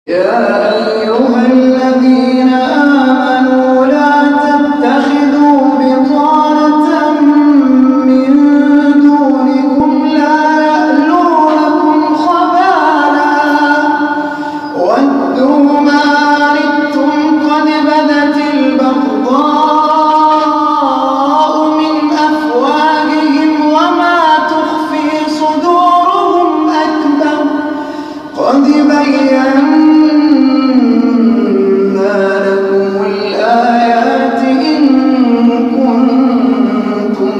يا أيها الذين آمنوا لا تتخذوا بطانة من دونكم لا يألونكم خبالا ودوا ما عنتم قد بدت البغضاء من أفواههم وما تخفي صدورهم أكبر قد بينا لكم الآيات إن كنتم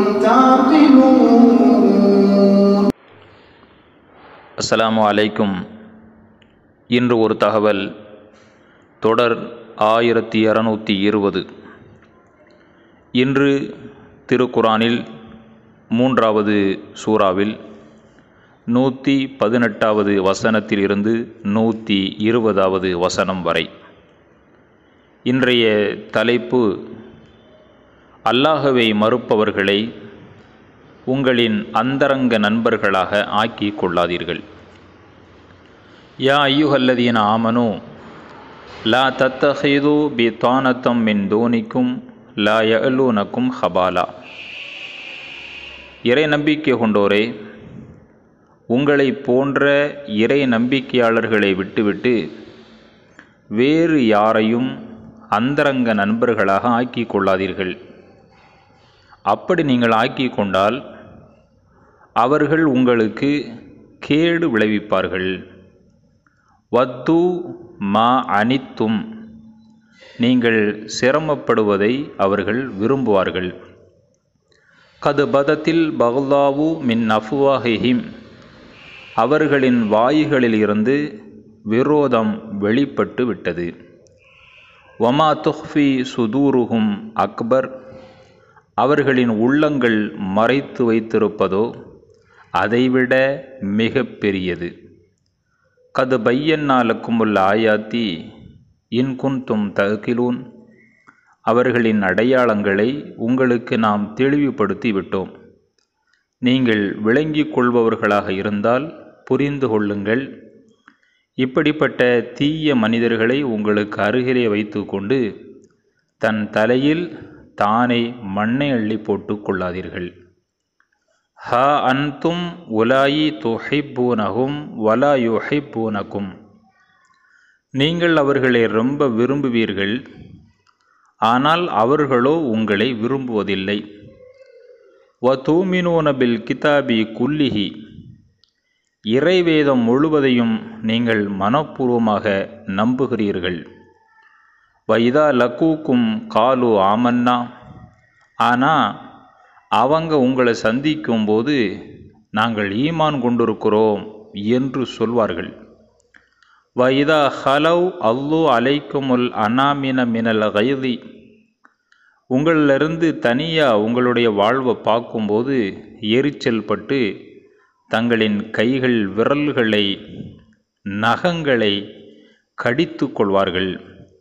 تعقلون அஸ்ஸலாமு அலைக்கும் இன்று ஒரு தகவல் தொடர் ஆயிரத்தி இரநூத்தி இருபது இன்று திருக்குரானில் மூன்றாவது சூறாவில் நூற்றி பதினெட்டாவது வசனத்திலிருந்து நூற்றி இருபதாவது வசனம் வரை இன்றைய தலைப்பு அல்லாஹவை மறுப்பவர்களை உங்களின் அந்தரங்க நண்பர்களாக ஆக்கிக் கொள்ளாதீர்கள் யா ஐயுஹல்லதீன ஆமனு லா தத்தஹிது பி தானத்தம் மின் தோனிக்கும் லா யலூனக்கும் ஹபாலா இறை நம்பிக்கை கொண்டோரே உங்களை போன்ற இறை நம்பிக்கையாளர்களை விட்டுவிட்டு வேறு யாரையும் அந்தரங்க நண்பர்களாக ஆக்கிக் கொள்ளாதீர்கள் அப்படி நீங்கள் ஆக்கிக் கொண்டால் அவர்கள் உங்களுக்கு கேடு விளைவிப்பார்கள் வத்து மா அனித்தும் நீங்கள் சிரமப்படுவதை அவர்கள் விரும்புவார்கள் கது பதத்தில் பகுலாவு மின் அஃப்வாஹிஹிம் அவர்களின் வாய்களிலிருந்து விரோதம் வெளிப்பட்டு விட்டது வமா துஹ்ஃபி சுதூருகும் அக்பர் அவர்களின் உள்ளங்கள் மறைத்து வைத்திருப்பதோ அதைவிட மிக பெரியது கது பையன்னாலக்குமுல் ஆயாத்தி இன்குந்தும் தகிலூன் அவர்களின் அடையாளங்களை உங்களுக்கு நாம் தெளிவுபடுத்தி விட்டோம் நீங்கள் விளங்கிக் கொள்பவர்களாக இருந்தால் புரிந்து கொள்ளுங்கள் இப்படிப்பட்ட தீய மனிதர்களை உங்களுக்கு அருகிலே வைத்துக்கொண்டு தன் தலையில் தானே மண்ணை அள்ளி போட்டு கொள்ளாதீர்கள் ஹ அன்தும் உலாயி துஹிப்பூனகும் வலா யுஹிப்பூனகும் நீங்கள் அவர்களை ரொம்ப விரும்புவீர்கள் ஆனால் அவர்களோ உங்களை விரும்புவதில்லை வ தூமினூன பில் கிதாபி குல்லிஹி இறைவேதம் முழுவதையும் நீங்கள் மனப்பூர்வமாக நம்புகிறீர்கள் வைதா லக்கூக்கும் காலு ஆமன்னா ஆனால் அவங்க உங்களை சந்திக்கும் போது நாங்கள் ஈமான் கொண்டிருக்கிறோம் என்று சொல்வார்கள் வைதா ஹலவ் அல்லு அலைக்குமுல் அனாமின மினல் கைதி உங்களிலிருந்து தனியாக உங்களுடைய வாழ்வை பார்க்கும்போது எரிச்சல் பட்டு தங்களின் கைகள் விரல்களை நகங்களை கடித்து கொள்வார்கள்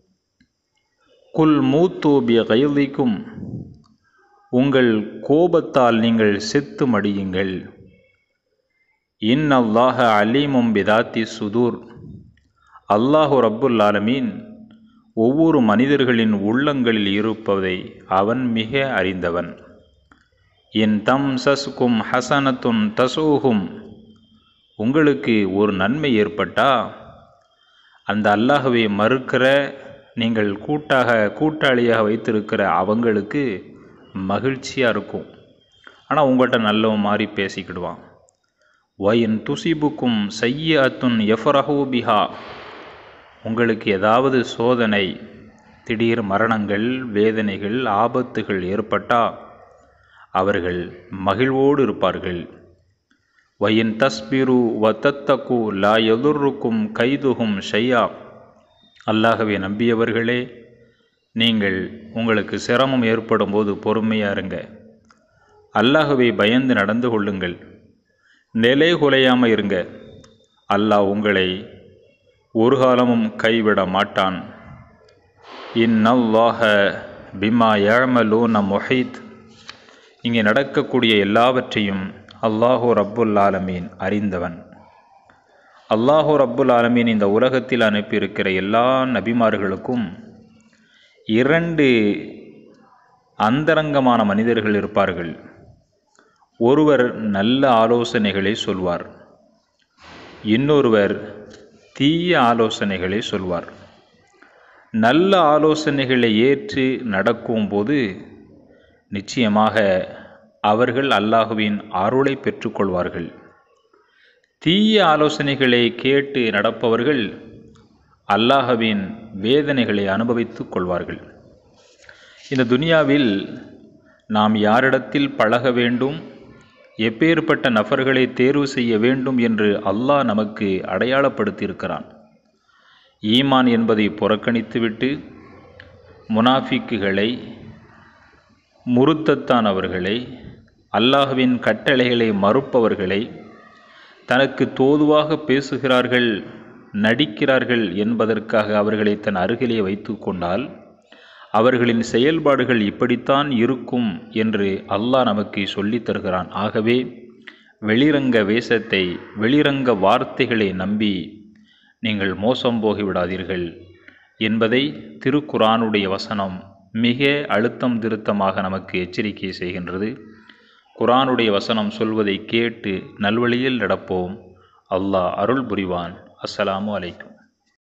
குல் மூத்தோபிய கைதிக்கும் உங்கள் கோபத்தால் நீங்கள் செத்து மடியுங்கள் இன் அல்லாஹ அலீமும் பிதாத்தி சுதூர் அல்லாஹு ரப்புல் ஆலமீன் ஒவ்வொரு மனிதர்களின் உள்ளங்களில் இருப்பதை அவன் மிக அறிந்தவன் இன் தம் சஸ்கும் ஹசனத்துன் தசோகும் உங்களுக்கு ஒரு நன்மை ஏற்பட்டா அந்த அல்லாஹவை மறுக்கிற நீங்கள் கூட்டாக கூட்டாளியாக வைத்திருக்கிற அவங்களுக்கு மகிழ்ச்சியாக இருக்கும் ஆனால் உங்கள்கிட்ட நல்லவன் மாதிரி பேசிக்கிடுவான் வயின் துசிபுக்கும் செய்ய அத்துன் எஃபரஹூ பிஹா உங்களுக்கு ஏதாவது சோதனை திடீர் மரணங்கள் வேதனைகள் ஆபத்துகள் ஏற்பட்டால் அவர்கள் மகிழ்வோடு இருப்பார்கள் வயின் தஸ்பிரு வ தத்தகு லா எதுருக்கும் கைதுகும் ஷையா அல்லாகவே நம்பியவர்களே நீங்கள் உங்களுக்கு சிரமம் ஏற்படும் போது பொறுமையாக இருங்க அல்லாகவே பயந்து நடந்து கொள்ளுங்கள் நிலை குலையாமல் இருங்க அல்லாஹ் உங்களை ஒரு காலமும் கைவிட மாட்டான் இன்னல்லாஹ பிமா ஏழமலூன மொஹீத் இங்கே நடக்கக்கூடிய எல்லாவற்றையும் அல்லாஹு ரப்புல் ஆலமீன் அறிந்தவன் அல்லாஹு ரப்புல் ஆலமீன் இந்த உலகத்தில் அனுப்பியிருக்கிற எல்லா நபிமார்களுக்கும் இரண்டு அந்தரங்கமான மனிதர்கள் இருப்பார்கள் ஒருவர் நல்ல ஆலோசனைகளை சொல்வார் இன்னொருவர் தீய ஆலோசனைகளை சொல்வார் நல்ல ஆலோசனைகளை ஏற்று நடக்கும்போது நிச்சயமாக அவர்கள் அல்லாஹுவின் அருளை பெற்றுக்கொள்வார்கள் தீய ஆலோசனைகளை கேட்டு நடப்பவர்கள் அல்லாஹவின் வேதனைகளை அனுபவித்துக் கொள்வார்கள் இந்த துனியாவில் நாம் யாரிடத்தில் பழக வேண்டும் எப்பேற்பட்ட நபர்களை தேர்வு செய்ய வேண்டும் என்று அல்லாஹ் நமக்கு அடையாளப்படுத்தியிருக்கிறான் ஈமான் என்பதை புறக்கணித்துவிட்டு முனாஃபிக்குகளை முருத்தத்தானவர்களை அல்லாஹ்வின் கட்டளைகளை மறுப்பவர்களை தனக்கு தோதுவாக பேசுகிறார்கள் நடிக்கிறார்கள் என்பதற்காக அவர்களை தன் அருகிலே வைத்து கொண்டால் அவர்களின் செயல்பாடுகள் இப்படித்தான் இருக்கும் என்று அல்லாஹ் நமக்கு சொல்லித் தருகிறான் ஆகவே வெளிரங்க வேஷத்தை வெளிரங்க வார்த்தைகளை நம்பி நீங்கள் மோசம் போகிவிடாதீர்கள் என்பதை திருக்குரானுடைய வசனம் மிக அழுத்தம் திருத்தமாக நமக்கு எச்சரிக்கை செய்கின்றது குரானுடைய வசனம் சொல்வதை கேட்டு நல்வழியில் நடப்போம் அல்லாஹ் அருள் புரிவான் அஸ்ஸலாமு அலைக்கும்